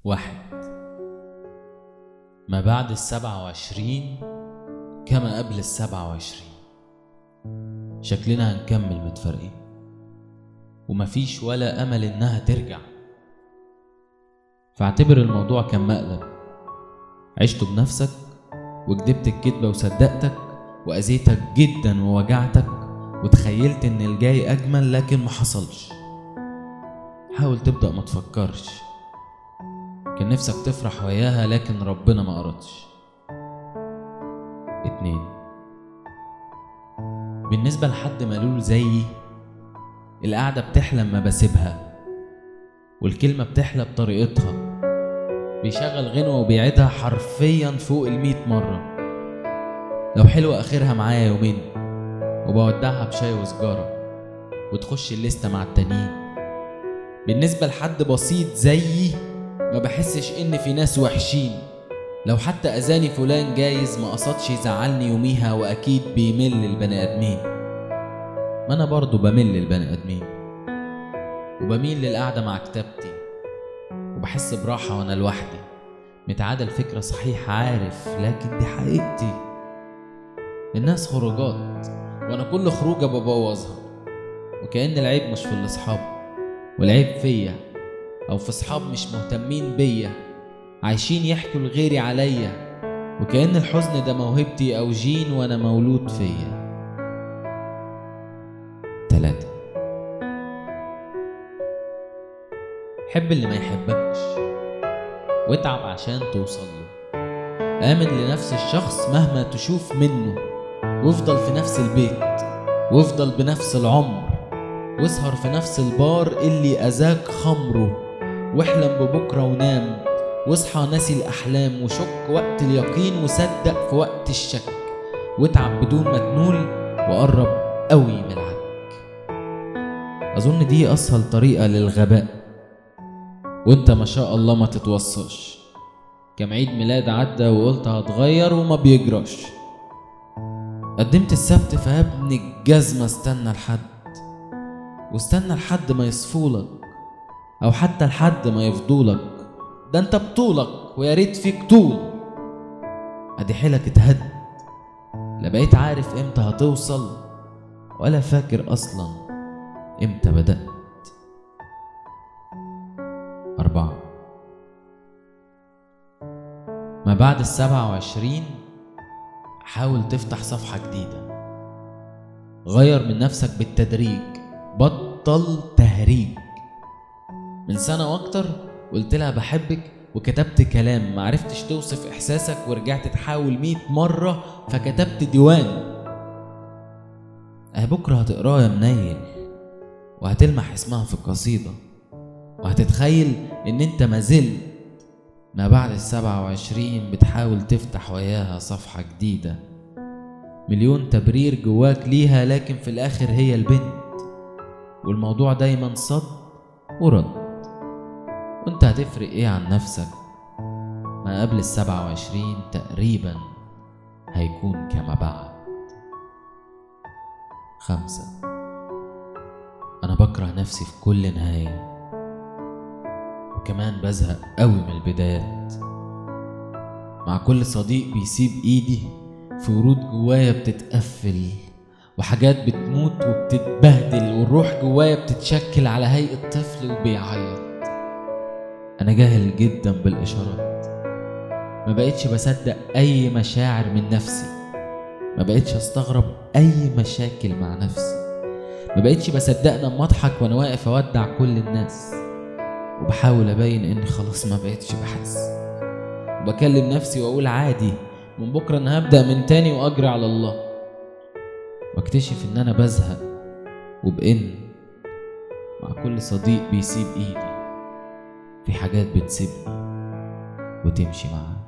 واحد ما بعد السبعة وعشرين كما قبل السبعة وعشرين شكلنا هنكمل متفرقين ومفيش ولا أمل إنها ترجع فاعتبر الموضوع كان مقلب عشت بنفسك وكدبت الكدبة وصدقتك وأذيتك جدا ووجعتك وتخيلت إن الجاي أجمل لكن ما حصلش حاول تبدأ ما تفكرش كان نفسك تفرح وياها لكن ربنا ما أردش اتنين بالنسبة لحد ملول زيي القعدة بتحلم ما بسيبها والكلمة بتحلى بطريقتها بيشغل غنوة وبيعيدها حرفيا فوق المية مرة لو حلوة آخرها معايا يومين وبودعها بشاي وسجارة وتخش الليستة مع التانيين بالنسبة لحد بسيط زيي ما بحسش إن في ناس وحشين لو حتى أذاني فلان جايز ما قصدش يزعلني يوميها وأكيد بيمل البني آدمين ما أنا برضه بمل البني آدمين وبميل للقعدة مع كتابتي وبحس براحة وأنا لوحدي متعادة الفكرة صحيح عارف لكن دي حقيقتي الناس خروجات وأنا كل خروجة ببوظها وكأن العيب مش في الأصحاب والعيب فيا أو في صحاب مش مهتمين بيا عايشين يحكوا لغيري عليا وكأن الحزن ده موهبتي أو جين وأنا مولود فيا تلاتة حب اللي ما يحبكش واتعب عشان توصل له آمن لنفس الشخص مهما تشوف منه وافضل في نفس البيت وافضل بنفس العمر واسهر في نفس البار اللي أذاك خمره واحلم ببكرة ونام واصحى ناسي الأحلام وشك وقت اليقين وصدق في وقت الشك واتعب بدون ما تنول وقرب قوي من العك أظن دي أسهل طريقة للغباء وانت ما شاء الله ما تتوصاش كم عيد ميلاد عدى وقلت هتغير وما بيجراش قدمت السبت فيا ابن الجزمة استنى لحد واستنى لحد ما يصفولك أو حتى لحد ما يفضولك ده انت بطولك ويا ريت فيك طول ادي حيلك اتهد لا بقيت عارف امتى هتوصل ولا فاكر اصلا امتى بدأت أربعة ما بعد السبعة وعشرين حاول تفتح صفحة جديدة غير من نفسك بالتدريج بطل تهريج من سنة وأكتر قلت لها بحبك وكتبت كلام معرفتش توصف إحساسك ورجعت تحاول مية مرة فكتبت ديوان أه بكرة هتقراه يا منيل وهتلمح اسمها في القصيدة وهتتخيل إن أنت ما زلت ما بعد السبعة وعشرين بتحاول تفتح وياها صفحة جديدة مليون تبرير جواك ليها لكن في الآخر هي البنت والموضوع دايما صد ورد وانت هتفرق ايه عن نفسك ما قبل السبعة وعشرين تقريبا هيكون كما بعد خمسة أنا بكره نفسي في كل نهاية وكمان بزهق قوي من البدايات مع كل صديق بيسيب ايدي في ورود جوايا بتتقفل وحاجات بتموت وبتتبهدل والروح جوايا بتتشكل على هيئة طفل وبيعيط أنا جاهل جدا بالإشارات ما بقتش بصدق أي مشاعر من نفسي ما بقتش أستغرب أي مشاكل مع نفسي ما بقتش بصدق لما أضحك وأنا واقف أودع كل الناس وبحاول أبين إني خلاص ما بقتش بحس وبكلم نفسي وأقول عادي من بكرة أنا هبدأ من تاني وأجري على الله واكتشف إن أنا بزهق وبإن مع كل صديق بيسيب إيدي في حاجات بتسيبني وتمشي معاه